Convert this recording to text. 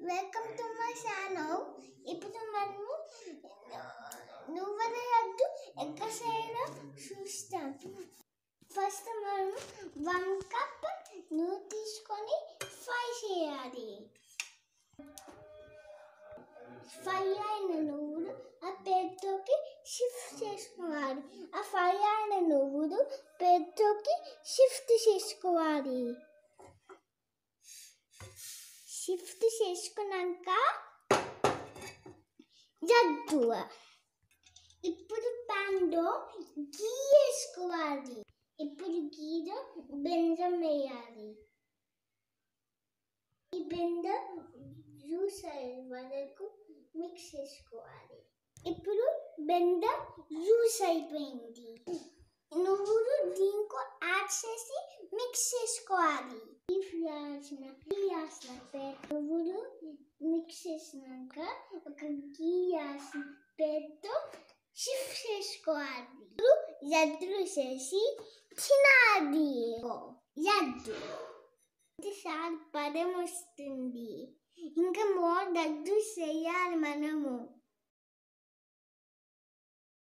welcome to my channel ఇప్పుడు మనము నువ్వుల లడ్డు ఎక్క చేయడం చూస్తాం ఫస్ట్ మనం వన్ కప్ నువ్వు తీసుకొని ఫ్రై చేయాలి ఫ్రై అయిన నువ్వులు ఆ పెద్దోకి షిఫ్ట్ చేసుకోవాలి ఆ ఫ్రై అయిన నువ్వులు పెద్దోకి షిఫ్ట్ చేసుకోవాలి షిఫ్ట్ చేసుకున్నాక జగ్గు ఇప్పుడు ప్యాన్లో గీ వేసుకోవాలి ఇప్పుడు గీలో బెంజం వేయాలి ఈ బెంజం జ్యూస్ అయ్యే వరకు మిక్స్ చేసుకోవాలి ఇప్పుడు బెండ జ్యూస్ అయిపోయింది నువ్వులు దీంట్లో యాడ్ చేసి మిక్స్ చేసుకోవాలి ఈ వేయాల్సిన గీ వేసిన పేరు నువ్వులు మిక్స్ చేసినాక ఒక గీ వేసిన పేరుతో షిఫ్ట్ చేసుకోవాలి ఇప్పుడు ఎద్దులు చేసి తినాలి ఎద్దు సార్ పదం వస్తుంది ఇంకా మోర్ దగ్గు చేయాలి మనము